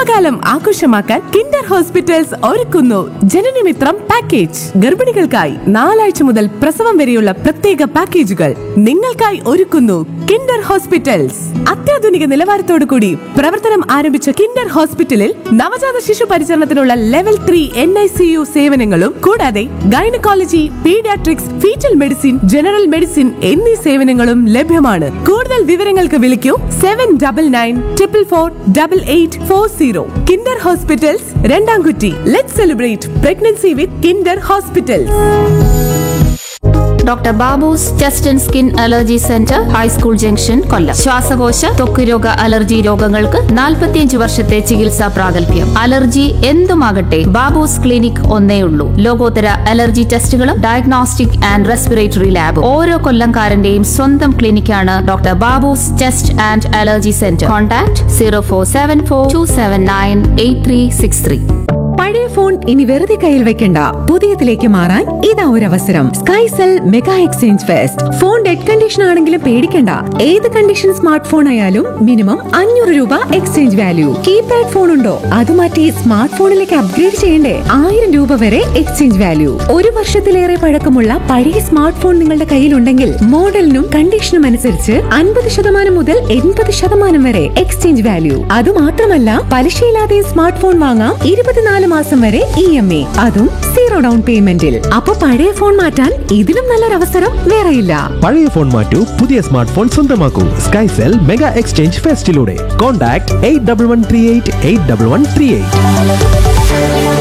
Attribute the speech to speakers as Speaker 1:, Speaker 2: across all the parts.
Speaker 1: ഗർഭകാലം ആഘോഷമാക്കാൻ Kinder hospitals ഒരുക്കുന്നു ജനനമിത്രം പാക്കേജ് ഗർഭിണികൾക്കായി നാലാഴ്ച മുതൽ പ്രസവം വരെയുള്ള പ്രത്യേക പാക്കേജുകൾ നിങ്ങൾക്കായി ഒരുക്കുന്നു കിൻഡർ ഹോസ്പിറ്റൽസ് അത്യാധുനിക നിലവാരത്തോടു കൂടി പ്രവർത്തനം ആരംഭിച്ച കിൻഡർ ഹോസ്പിറ്റലിൽ നവജാത ശിശു പരിചരണത്തിനുള്ള level three N I C U സേവനങ്ങളും കൂടാതെ gynaecology paediatrics foetal medicine general medicine എന്നീ സേവനങ്ങളും ലഭ്യമാണ് കൂടുതൽ വിവരങ്ങൾക്ക് വിളിക്കൂ seven double nine triple four double eight four zero Kinder hospitals Randamkutty let celebrate pregnancy with Kinder hospitals
Speaker 2: doctor Babu's chest and skin allergy centre high school junction Kollam ശ്വാസകോശ ത്വക്ക് രോഗ allergy രോഗങ്ങൾക്ക് 45 വർഷത്തെ ചികിത്സാ പ്രാഗൽഭ്യം അലർജി എന്തുമാകട്ടെ ബാബൂസ് ക്ലിനിക് ഒന്നേ ഉള്ളൂ ലോകോത്തര അലർജി ടെസ്റ്റുകളും ഡയഗ്നോസ്റ്റിക് ആൻഡ് റെസ്പിറേറ്ററി ലാബ് ഓരോ കൊല്ലംകാരന്റെയും സ്വന്തം ക്ലിനിക്കാണ് doctor Babu's chest and allergy centre contact zero four seven four two seven nine eight three six three
Speaker 3: പഴയ ഫോൺ ഇനി വെറുതെ കയ്യിൽ വെക്കണ്ട പുതിയതിലേക്ക് മാറാൻ ഇതാ ഒരു അവസരം Skycell mega exchange fest phone dead condition ആണെങ്കിലും പേടിക്കണ്ട ഏത് കണ്ടീഷൻ സ്മാർട്ട് ഫോൺ ആയാലും മിനിമം അഞ്ഞൂറ് രൂപ എക്സ്ചേഞ്ച് വാല്യൂ കീപാഡ് ഫോൺ ഉണ്ടോ അത് മാറ്റി സ്മാർട്ട് ഫോണിലേക്ക് അപ്ഗ്രേഡ് ചെയ്യണ്ടേ ആയിരം രൂപ വരെ എക്സ്ചേഞ്ച് വാല്യൂ ഒരു വർഷത്തിലേറെ പഴക്കമുള്ള പഴയ സ്മാർട്ട് ഫോൺ നിങ്ങളുടെ കയ്യിലുണ്ടെങ്കിൽ മോഡലിനും കണ്ടീഷനും അനുസരിച്ച് അൻപത് ശതമാനം മുതൽ എൺപത് ശതമാനം വരെ എക്സ്ചേഞ്ച് വാല്യൂ അത് മാത്രമല്ല പലിശയില്ലാതെ സ്മാർട്ട് ഫോൺ വാങ്ങാം ഇരുപത്തിനാല് മാസം വരെ ഇ എം എ അതും സീറോ ഡൗൺ പേയ്മെന്റിൽ അപ്പൊ പഴയ ഫോൺ മാറ്റാൻ ഇതിലും നല്ലൊരു അവസരം വേറെയില്ല
Speaker 4: പഴയ ഫോൺ മാറ്റൂ പുതിയ സ്മാർട്ട് ഫോൺ സ്വന്തമാക്കൂ സ്കൈസെൽ മെഗാ എക്സ്ചേഞ്ച് ഫെസ്റ്റിലൂടെ contact eight double one three eight eight double one three eight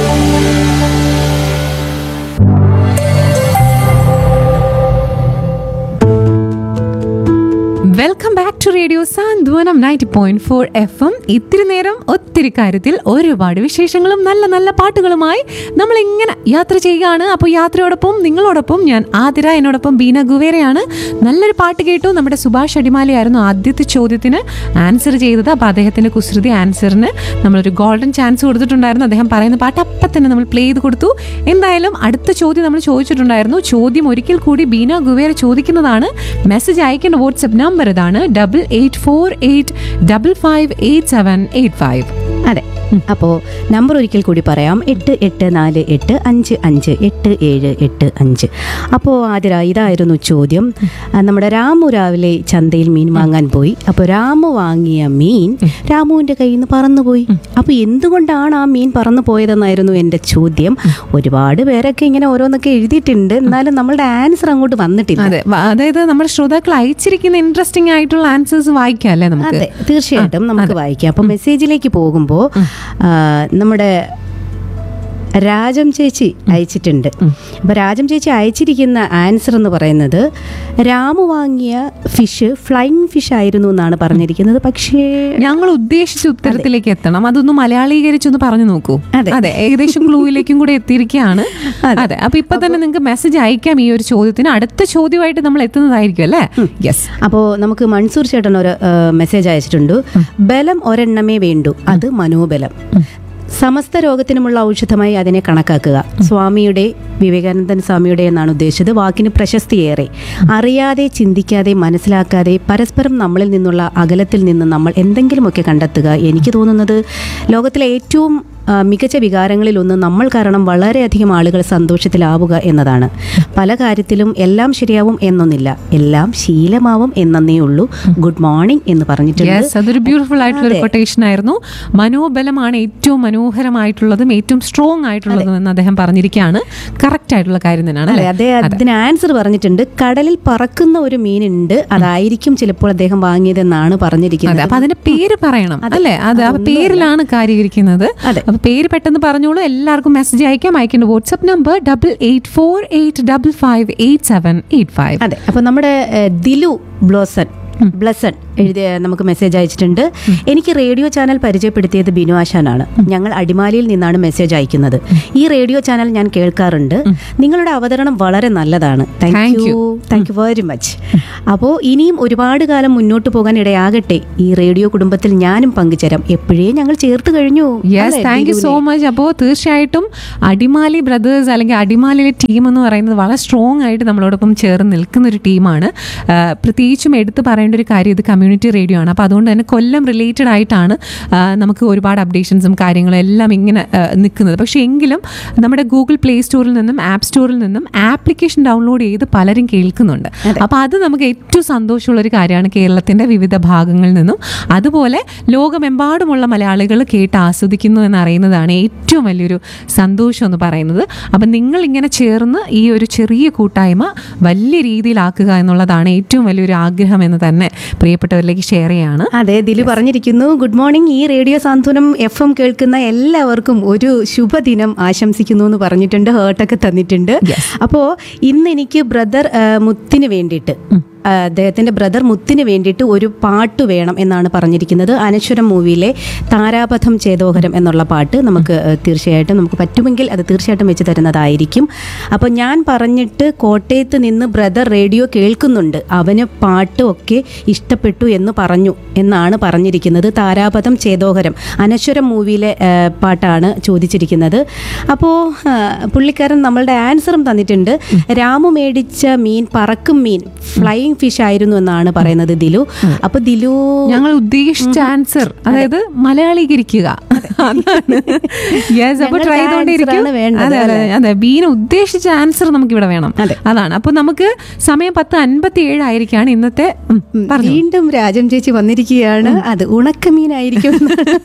Speaker 3: welcome back to radio Santhwanam ninety point four F M ഇത്തിരി നേരം ഒത്തിരി കാര്യത്തിൽ ഒരുപാട് വിശേഷങ്ങളും നല്ല നല്ല പാട്ടുകളുമായി നമ്മൾ ഇങ്ങനെ യാത്ര ചെയ്യുകയാണ് അപ്പോൾ യാത്രയോടൊപ്പം നിങ്ങളോടൊപ്പം ഞാൻ ആതിര എന്നോടൊപ്പം ബീന ഗുവേരയാണ് നല്ലൊരു പാട്ട് കേട്ടു നമ്മുടെ സുഭാഷ് അടിമാലിയായിരുന്നു ആദ്യത്തെ ചോദ്യത്തിന് ആൻസർ ചെയ്തത് അപ്പോൾ അദ്ദേഹത്തിൻ്റെ കുസൃതി ആൻസറിന് നമ്മളൊരു ഗോൾഡൻ ചാൻസ് കൊടുത്തിട്ടുണ്ടായിരുന്നു അദ്ദേഹം പറയുന്ന പാട്ട് അപ്പം തന്നെ നമ്മൾ പ്ലേ ചെയ്ത് കൊടുത്തു എന്തായാലും അടുത്ത ചോദ്യം നമ്മൾ ചോദിച്ചിട്ടുണ്ടായിരുന്നു ചോദ്യം ഒരിക്കൽ കൂടി ബീന ഗുവേര ചോദിക്കുന്നതാണ് മെസ്സേജ് അയക്കേണ്ട വാട്സപ്പ് നമ്പർ ഇതാണ് double eight four eight double five eight seven eight five
Speaker 5: അതെ അപ്പോൾ നമ്പർ ഒരിക്കൽ കൂടി പറയാം എട്ട് എട്ട് നാല് എട്ട് അഞ്ച് അഞ്ച് എട്ട് ഏഴ് എട്ട് അഞ്ച് അപ്പോൾ ആതിര ഇതായിരുന്നു ചോദ്യം ആ, നമ്മുടെ രാമു രാവിലെ ചന്തയിൽ മീൻ വാങ്ങാൻ പോയി അപ്പോൾ രാമു വാങ്ങിയ മീൻ രാമുവിൻ്റെ കയ്യിൽ നിന്ന് പറന്നുപോയി അപ്പോൾ എന്തുകൊണ്ടാണ് ആ മീൻ പറന്നു പോയതെന്നായിരുന്നു എൻ്റെ ചോദ്യം ഒരുപാട് പേരൊക്കെ ഇങ്ങനെ ഓരോന്നൊക്കെ എഴുതിയിട്ടുണ്ട് എന്നാലും നമ്മളുടെ ആൻസർ അങ്ങോട്ട് വന്നിട്ടില്ല
Speaker 3: അതെ വ- അതായത് നമ്മുടെ ശ്രോതാക്കൾ അയച്ചിരിക്കുന്ന ഇൻട്രസ്റ്റിംഗ് ആയിട്ടുള്ള ആൻസേഴ്സ് വായിക്കാം അല്ലേ നമുക്ക്
Speaker 5: അതെ തീർച്ചയായിട്ടും നമുക്ക് വായിക്കാം അപ്പം മെസ്സേജിലേക്ക് പോകുമ്പോൾ നമ്മുടെ രാജം ചേച്ചി അയച്ചിട്ടുണ്ട് അപ്പോൾ രാജം ചേച്ചി അയച്ചിരിക്കുന്ന ആൻസർ എന്ന് പറയുന്നത് രാമു വാങ്ങിയ ഫിഷ് ഫ്ലൈങ് ഫിഷ് ആയിരുന്നു എന്നാണ് പറഞ്ഞിരിക്കുന്നത് പക്ഷേ
Speaker 3: ഞങ്ങൾ ഉദ്ദേശിച്ച ഉത്തരത്തിലേക്ക് എത്തണം അതൊന്ന് മലയാളീകരിച്ചൊന്ന് പറഞ്ഞു നോക്കൂ
Speaker 5: അതെ.
Speaker 3: അതെ ഏകദേശം ക്ലൂയിലേക്കും കൂടെ എത്തിയിരിക്കുകയാണ് അതെ അപ്പൊ ഇപ്പൊ തന്നെ നിങ്ങൾക്ക് മെസ്സേജ് അയക്കാം ഈ ഒരു ചോദ്യത്തിന് അടുത്ത ചോദ്യമായിട്ട് നമ്മൾ എത്തുന്നതായിരിക്കും അല്ലേ യെസ്
Speaker 5: അപ്പോൾ നമുക്ക് മൻസൂർ ചേട്ടൻ ഒരു മെസ്സേജ് അയച്ചിട്ടുണ്ട് ബലം ഒരെണ്ണമേ വേണ്ടൂ അത് മനോബലം സമസ്ത രോഗത്തിനുമുള്ള ഔഷധമായി അതിനെ കണക്കാക്കുക സ്വാമിയുടെ വിവേകാനന്ദൻ സ്വാമിയുടെ എന്നാണ് ഉദ്ദേശിച്ചത് വാക്കിന് പ്രശസ്തിയേറെ അറിയാതെ ചിന്തിക്കാതെ മനസ്സിലാക്കാതെ പരസ്പരം നമ്മളിൽ നിന്നുള്ള അകലത്തിൽ നിന്ന് നമ്മൾ എന്തെങ്കിലുമൊക്കെ കണ്ടെത്തുക എനിക്ക് തോന്നുന്നത് ലോകത്തിലെ ഏറ്റവും ആ, മികച്ച വികാരങ്ങളിലൊന്ന് നമ്മൾ കാരണം വളരെയധികം ആളുകൾ സന്തോഷത്തിലാവുക എന്നതാണ് പല കാര്യത്തിലും എല്ലാം ശരിയാവും എന്നൊന്നില്ല എല്ലാം ശീലമാവും എന്നേ ഉള്ളൂ ഗുഡ് മോർണിംഗ് എന്ന് പറഞ്ഞിട്ടുണ്ട്
Speaker 3: യെസ് അതൊരു ബ്യൂട്ടിഫുൾ ആയിട്ടുള്ള ഒരു
Speaker 5: അതെ.
Speaker 3: കൊട്ടേഷൻ ആയിരുന്നു മനോബലമാണ് ഏറ്റവും മനോഹരമായിട്ടുള്ളതും ഏറ്റവും സ്ട്രോങ് ആയിട്ടുള്ളതും എന്ന് അദ്ദേഹം പറഞ്ഞിരിക്കുകയാണ് കറക്റ്റ് ആയിട്ടുള്ള കാര്യം തന്നെയാണ്
Speaker 5: അതെ
Speaker 3: അല്ലേ
Speaker 5: അദ്ദേഹം അതിന് ആൻസർ പറഞ്ഞിട്ടുണ്ട് കടലിൽ പറക്കുന്ന ഒരു മീനുണ്ട് അതായിരിക്കും ചിലപ്പോൾ അദ്ദേഹം വാങ്ങിയതെന്നാണ്
Speaker 3: അതെ
Speaker 5: പറഞ്ഞിരിക്കുന്നത്
Speaker 3: അപ്പൊ അതിന്റെ പേര് പറയണം അല്ലേ അത് ആ പേരിലാണ് കാര്യിരിക്കുന്നത്
Speaker 5: അതെ.
Speaker 3: അപ്പൊ പേര് പെട്ടെന്ന് പറഞ്ഞോളൂ എല്ലാവർക്കും മെസ്സേജ് അയക്കാം അയക്കേണ്ട WhatsApp number double eight four eight double five eight seven eight five
Speaker 5: അതെ അപ്പൊ നമ്മുടെ ഏഹ്, ദിലു ബ്ലോസൺ ബ്ലസൺ എഴുതിയ നമുക്ക് മെസ്സേജ് അയച്ചിട്ടുണ്ട് എനിക്ക് റേഡിയോ ചാനൽ പരിചയപ്പെടുത്തിയത് ബിനു ആശാനാണ് ഞങ്ങൾ അടിമാലിയിൽ നിന്നാണ് മെസ്സേജ് അയക്കുന്നത് ഈ റേഡിയോ ചാനൽ ഞാൻ കേൾക്കാറുണ്ട് നിങ്ങളുടെ അവതരണം വളരെ നല്ലതാണ്
Speaker 3: Thank
Speaker 5: thank
Speaker 3: you.
Speaker 5: You thank you very much അപ്പോൾ ഇനിയും ഒരുപാട് കാലം മുന്നോട്ട് പോകാൻ ഇടയാകട്ടെ ഈ റേഡിയോ കുടുംബത്തിൽ ഞാനും പങ്കുചേരാം എപ്പോഴേ ഞങ്ങൾ ചേർത്ത് കഴിഞ്ഞു
Speaker 3: യെസ്
Speaker 5: അല്ലേ,
Speaker 3: താങ്ക് യു സോ
Speaker 5: ബിനുവിനെ?
Speaker 3: മച്ച് അപ്പോൾ തീർച്ചയായിട്ടും അടിമാലി ബ്രദേഴ്സ് അല്ലെങ്കിൽ അടിമാലിയിലെ ടീം എന്ന് പറയുന്നത് വളരെ സ്ട്രോങ് ആയിട്ട് നമ്മളോടൊപ്പം ചേർന്ന് നിൽക്കുന്ന ഒരു ടീമാണ് പ്രത്യേകിച്ചും എടുത്തു പറയേണ്ട പറയേണ്ട ഒരു കാര്യം ഇത് കമ്മ്യൂണിറ്റി റേഡിയോ ആണ് അപ്പോൾ അതുകൊണ്ട് തന്നെ കൊല്ലം റിലേറ്റഡ് ആയിട്ടാണ് ആ, നമുക്ക് ഒരുപാട് അപ്ഡേഷൻസും കാര്യങ്ങളും എല്ലാം ഇങ്ങനെ നിൽക്കുന്നത് പക്ഷേ എങ്കിലും നമ്മുടെ ഗൂഗിൾ പ്ലേ സ്റ്റോറിൽ നിന്നും ആപ്പ് സ്റ്റോറിൽ നിന്നും ആപ്ലിക്കേഷൻ ഡൗൺലോഡ് ചെയ്ത് പലരും കേൾക്കുന്നുണ്ട് അപ്പോൾ അത് നമുക്ക് ഏറ്റവും സന്തോഷമുള്ള ഒരു കാര്യമാണ് കേരളത്തിൻ്റെ വിവിധ ഭാഗങ്ങളിൽ നിന്നും അതുപോലെ ലോകമെമ്പാടുമുള്ള മലയാളികൾ കേട്ട് ആസ്വദിക്കുന്നു എന്നറിയുന്നതാണ് ഏറ്റവും വലിയൊരു സന്തോഷം എന്ന് പറയുന്നത് അപ്പം നിങ്ങൾ ഇങ്ങനെ ചേർന്ന് ഈ ഒരു ചെറിയ കൂട്ടായ്മ വലിയ രീതിയിലാക്കുക എന്നുള്ളതാണ് ഏറ്റവും വലിയൊരു ആഗ്രഹം എന്ന് തന്നെ പ്രിയപ്പെട്ടവരിലേക്ക് ഷെയർ ചെയ്യാണ്
Speaker 5: അതെ ദിലു പറഞ്ഞിരിക്കുന്നു ഗുഡ് മോർണിംഗ് ഈ റേഡിയോ സാന്ത്വനം എഫ് എം കേൾക്കുന്ന എല്ലാവർക്കും ഒരു ശുഭദിനം ആശംസിക്കുന്നു എന്ന് പറഞ്ഞിട്ടുണ്ട് ഹേർട്ടൊക്കെ തന്നിട്ടുണ്ട് അപ്പോൾ ഇന്ന് എനിക്ക് ബ്രദർ മുത്തിന് വേണ്ടിയിട്ട് ആ, അദ്ദേഹത്തിന്റെ ബ്രദർ മുത്തിന് വേണ്ടിയിട്ട് ഒരു പാട്ട് വേണം എന്നാണ് പറഞ്ഞിരിക്കുന്നത് അനശ്വരം മൂവിയിലെ താരാപഥം ചേതോഹരം എന്നുള്ള പാട്ട് നമുക്ക് ആ, തീർച്ചയായിട്ടും നമുക്ക് പറ്റുമെങ്കിൽ അത് തീർച്ചയായിട്ടും വെച്ച് തരുന്നതായിരിക്കും അപ്പോൾ ഞാൻ പറഞ്ഞിട്ട് കോട്ടയത്ത് നിന്ന് ബ്രദർ റേഡിയോ കേൾക്കുന്നുണ്ട് അവന് പാട്ടും ഒക്കെ ഇഷ്ടപ്പെട്ടു എന്ന് പറഞ്ഞു എന്നാണ് പറഞ്ഞിരിക്കുന്നത് താരാപഥം ചേതോഹരം അനശ്വരം മൂവിയിലെ ആ, പാട്ടാണ് ചോദിച്ചിരിക്കുന്നത് അപ്പോൾ പുള്ളിക്കാരൻ നമ്മളുടെ ആൻസറും തന്നിട്ടുണ്ട് രാമു മേടിച്ച മീൻ പറക്കും മീൻ ഫ്ലൈയിങ് ഫിഷ് ആയിരുന്നു എന്നാണ് പറയുന്നത് ദിലു അപ്പോൾ ദിലു
Speaker 3: ഞങ്ങൾ ഉദ്ദേശിച്ച ആൻസർ അതായത് മലയാളീകരിക്കുക അതാണ് യെസ് അപ്പൊ
Speaker 5: ഞങ്ങൾക്ക്
Speaker 3: ട്രൈ
Speaker 5: ആ
Speaker 3: ചെയ്തോണ്ടിരിക്കും
Speaker 5: answer ആണ് വേണ്ടത്,
Speaker 3: അതെ അതെ അതെ ബീന ഉദ്ദേശിച്ച ആൻസർ നമുക്ക് ഇവിടെ വേണം
Speaker 5: അതെ.
Speaker 3: അതാണ് അപ്പൊ നമുക്ക് സമയം പത്ത് അൻപത്തി ഏഴായിരിക്കാണ് ഇന്നത്തെ ഉം, പറഞ്ഞോ.
Speaker 5: വീണ്ടും രാജം ചേച്ചി വന്നിരിക്കുകയാണ് അത് ഉണക്കമീനായിരിക്കും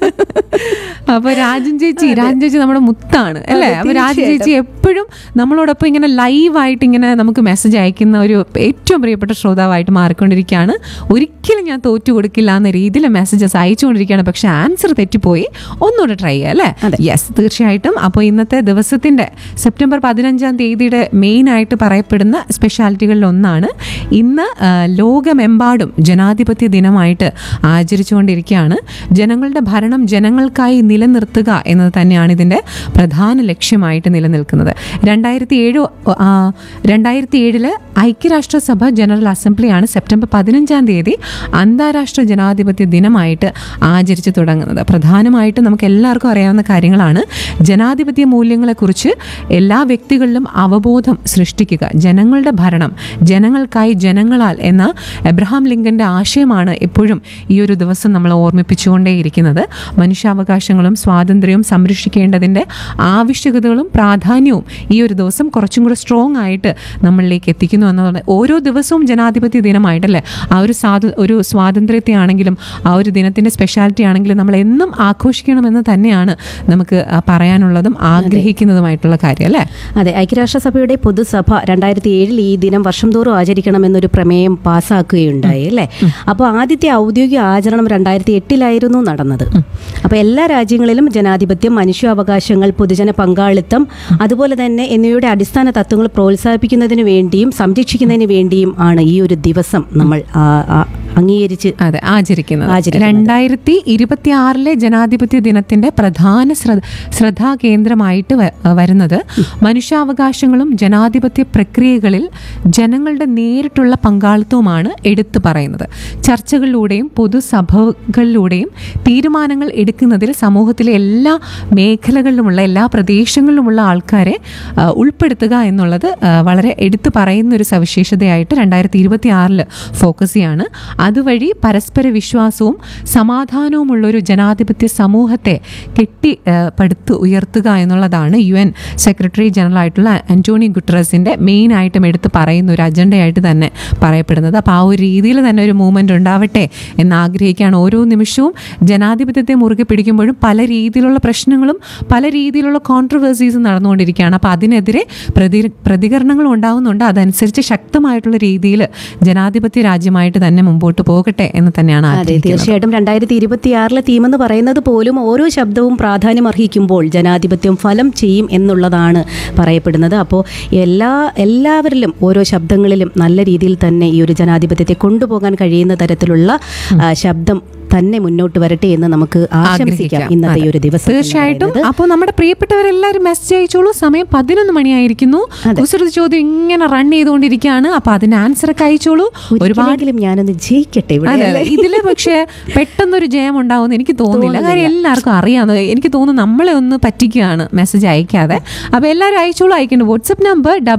Speaker 3: അപ്പൊ രാജൻ ചേച്ചി രാജൻ ചേച്ചി നമ്മുടെ മുത്താണ് അല്ലേ അപ്പൊ രാജൻ ചേച്ചി എപ്പോഴും നമ്മളോടൊപ്പം ഇങ്ങനെ ലൈവായിട്ട് ഇങ്ങനെ നമുക്ക് മെസ്സേജ് അയക്കുന്ന ഒരു ഏറ്റവും പ്രിയപ്പെട്ട ശ്രോതാവായിട്ട് മാറിക്കൊണ്ടിരിക്കുകയാണ് ഒരിക്കലും ഞാൻ തോറ്റു കൊടുക്കില്ല എന്ന രീതിയിൽ മെസ്സേജസ് അയച്ചുകൊണ്ടിരിക്കുകയാണ് പക്ഷെ ആൻസർ തെറ്റിപ്പോയി ഒന്നുകൂടെ ട്രൈ ചെയ്യാം അല്ലേ യെസ് തീർച്ചയായിട്ടും അപ്പോൾ ഇന്നത്തെ ദിവസത്തിന്റെ സെപ്റ്റംബർ പതിനഞ്ചാം തീയതിയുടെ മെയിൻ ആയിട്ട് പറയപ്പെടുന്ന സ്പെഷ്യാലിറ്റികളിൽ ഒന്നാണ് ഇന്ന് ആ, ലോകമെമ്പാടും ജനാധിപത്യ ദിനമായിട്ട് ആചരിച്ചുകൊണ്ടിരിക്കുകയാണ് ജനങ്ങളുടെ ഭരണം ജനങ്ങൾക്കായി നിലനിർത്തുക എന്നത് തന്നെയാണ് ഇതിൻ്റെ പ്രധാന ലക്ഷ്യമായിട്ട് നിലനിൽക്കുന്നത് രണ്ടായിരത്തി ഏഴ് രണ്ടായിരത്തി ഏഴില് ഐക്യരാഷ്ട്രസഭ ജനറൽ അസംബ്ലിയാണ് സെപ്റ്റംബർ പതിനഞ്ചാം തീയതി അന്താരാഷ്ട്ര ജനാധിപത്യ ദിനമായിട്ട് ആചരിച്ചു തുടങ്ങുന്നത് പ്രധാനമായിട്ടും നമുക്ക് എല്ലാവർക്കും അറിയാവുന്ന കാര്യങ്ങളാണ് ജനാധിപത്യ മൂല്യങ്ങളെക്കുറിച്ച് എല്ലാ വ്യക്തികളിലും അവബോധം സൃഷ്ടിക്കുക ജനങ്ങളുടെ ഭരണം ജനങ്ങൾക്കായി ജനങ്ങളാൽ എന്ന എബ്രഹാം ലിങ്കന്റെ ആശയമാണ് എപ്പോഴും ഈ ഒരു ദിവസം നമ്മൾ ഓർമ്മിപ്പിച്ചുകൊണ്ടേയിരിക്കുന്നത് മനുഷ്യാവകാശങ്ങളും സ്വാതന്ത്ര്യവും സംരക്ഷിക്കേണ്ടതിൻ്റെ ആവശ്യകതകളും പ്രാധാന്യവും ഈ ഒരു ദിവസം കുറച്ചും കൂടെ സ്ട്രോങ് ആയിട്ട് നമ്മളിലേക്ക് എത്തിക്കുന്നു എന്നതാണ് ഓരോ ദിവസവും ജനാധിപത്യ ദിനമായിട്ടല്ലേ ആ ഒരു സ്വാത ഒരു സ്വാതന്ത്ര്യത്തെ ആണെങ്കിലും ആ ഒരു ദിനത്തിൻ്റെ സ്പെഷ്യാലിറ്റി ആണെങ്കിലും നമ്മൾ എന്നും ആഘോഷിക്കണമെന്ന് തന്നെയാണ് നമുക്ക് ആ, പറയാനുള്ളതും ആഗ്രഹിക്കുന്നതുമായിട്ടുള്ള കാര്യം അല്ലേ
Speaker 5: അതെ ഐക്യരാഷ്ട്രസഭയുടെ പൊതുസഭ രണ്ടായിരത്തി ഏഴിൽ ഈ ദിനം വർഷം തോറും ആചരിക്കണമെന്നൊരു പ്രമേയം പാസ്സാക്കുകയുണ്ടായി അല്ലേ അപ്പോൾ ആദ്യത്തെ ഔദ്യോഗിക ആചരണം രണ്ടായിരത്തി എട്ടിലായിരുന്നു നടന്നത് അപ്പോൾ എല്ലാ രാജ്യങ്ങളിലും ജനാധിപത്യം മനുഷ്യാവകാശങ്ങൾ പൊതുജന പങ്കാളിത്തം അതുപോലെ തന്നെ എന്നിവയുടെ അടിസ്ഥാന തത്വങ്ങൾ പ്രോത്സാഹിപ്പിക്കുന്നതിന് വേണ്ടിയും സംരക്ഷിക്കുന്നതിന് വേണ്ടിയും ആണ് ഈ ഒരു ദിവസം നമ്മൾ ആ, ആ, അംഗീകരിച്ച്
Speaker 3: അതെ ആചരിക്കുന്നത്
Speaker 5: ആചരിക്കുന്നത്.
Speaker 3: രണ്ടായിരത്തി ഇരുപത്തി ആറിലെ ജനാധിപത്യ ദിനത്തിന്റെ പ്രധാന ശ്രദ്ധ ശ്രദ്ധാ കേന്ദ്രമായിട്ട് വ- വരുന്നത് മനുഷ്യാവകാശങ്ങളും ജനാധിപത്യ പ്രക്രിയകളിൽ ജനങ്ങളുടെ നേരിട്ടുള്ള പങ്കാളിത്തവുമാണ് എടുത്തു പറയുന്നത് ചർച്ചകളിലൂടെയും പൊതുസഭകളിലൂടെയും തീരുമാനങ്ങൾ എടുക്കുന്നതിൽ സമൂഹത്തിലെ എല്ലാ മേഖലകളിലുമുള്ള എല്ലാ പ്രദേശങ്ങളിലുമുള്ള ആൾക്കാരെ ആ, ഉൾപ്പെടുത്തുക എന്നുള്ളത് ആ, വളരെ എടുത്തു പറയുന്ന ഒരു സവിശേഷതയായിട്ട് രണ്ടായിരത്തി ഇരുപത്തി ആറിൽ ഫോക്കസ് ചെയ്യാണ് അതുവഴി പരസ്പര വിശ്വാസവും സമാധാനവുമുള്ള ഒരു ജനാധിപത്യ സമൂഹത്തെ കെട്ടി ആ, പടുത്തു ഉയർത്തുക എന്നുള്ളതാണ് യു എൻ സെക്രട്ടറി ജനറൽ ആയിട്ടുള്ള അന്റോണി ഗുട്രസിന്റെ മെയിൻ ആയിട്ടും എടുത്ത് പറയുന്ന ഒരു അജണ്ടയായിട്ട് തന്നെ പറയപ്പെടുന്നത് അപ്പോൾ ആ ഒരു രീതിയിൽ തന്നെ ഒരു മൂവ്മെന്റ് ഉണ്ടാവട്ടെ എന്ന് ആഗ്രഹിക്കുകയാണ് ഓരോ നിമിഷവും ജനാധിപത്യത്തെ മുറുകെ പിടിക്കുമ്പോഴും പല രീതിയിലുള്ള പ്രശ്നങ്ങളും പല രീതിയിലുള്ള കോൺട്രവേഴ്സീസും നടന്നുകൊണ്ടിരിക്കുകയാണ് അപ്പോൾ അതിനെതിരെ പ്രതി പ്രതികരണങ്ങളും ഉണ്ടാകുന്നുണ്ട് അതനുസരിച്ച് ശക്തമായിട്ടുള്ള രീതിയിൽ ജനാധിപത്യ രാജ്യമായിട്ട് തന്നെ മുമ്പോട്ട് പോകട്ടെ എന്ന് തന്നെയാണ്
Speaker 5: അതെ
Speaker 3: ആഗ്രഹിക്കുന്നത്
Speaker 5: തീർച്ചയായിട്ടും രണ്ടായിരത്തി ഇരുപത്തി ആറിലെ തീമെന്ന് പറയുന്നത് പോലും ഓരോ ശബ്ദവും പ്രാധാന്യം അർഹിക്കുമ്പോൾ ജനാധിപത്യം ഫലം ചെയ്യും എന്നുള്ളതാണ് പറയപ്പെടുന്നത് അപ്പോൾ എല്ലാ എല്ലാവരിലും ഓരോ ശബ്ദങ്ങളിലും നല്ല രീതിയിൽ തന്നെ ഈ ഒരു ജനാധിപത്യത്തെ കൊണ്ടുപോകാൻ കഴിയുന്ന തരത്തിലുള്ള ആ, ശബ്ദം തന്നെ മുന്നോട്ട് വരട്ടെ എന്ന് നമുക്ക് ആശംസിക്കാം ഇന്നത്തെ ഈ ഒരു ദിവസം എന്ന്
Speaker 3: തീർച്ചയായിട്ടും
Speaker 5: പറയുന്നത്.
Speaker 3: അപ്പോൾ നമ്മുടെ പ്രിയപ്പെട്ടവരെല്ലാവരും മെസ്സേജ് അയച്ചോളൂ സമയം പതിനൊന്ന് മണിയായിരിക്കുന്നു കുസൃതി ചോദ്യം ഇങ്ങനെ റൺ ചെയ്തുകൊണ്ടിരിക്കുകയാണ് അപ്പൊ അതിന് ആൻസർ ഒക്കെ അയച്ചോളൂ ഒരുപാട്
Speaker 5: ഒരിക്കലെങ്കിലും ഞാനൊന്ന് ജയിക്കട്ടെ ഇവിടെ
Speaker 3: അതെ
Speaker 5: അല്ലേ?
Speaker 3: അതെ ഇതില് പക്ഷേ പെട്ടെന്നൊരു ജയം ഉണ്ടാവുമെന്ന് എനിക്ക് തോന്നുന്നില്ല കാര്യം എല്ലാവർക്കും അറിയാവുന്നത് എനിക്ക് തോന്നുന്നു നമ്മളെ ഒന്ന് പറ്റിക്കുകയാണ് മെസ്സേജ് അയക്കാതെ അപ്പൊ എല്ലാവരും അയച്ചോളൂ അയക്കേണ്ട വാട്സപ്പ് നമ്പർ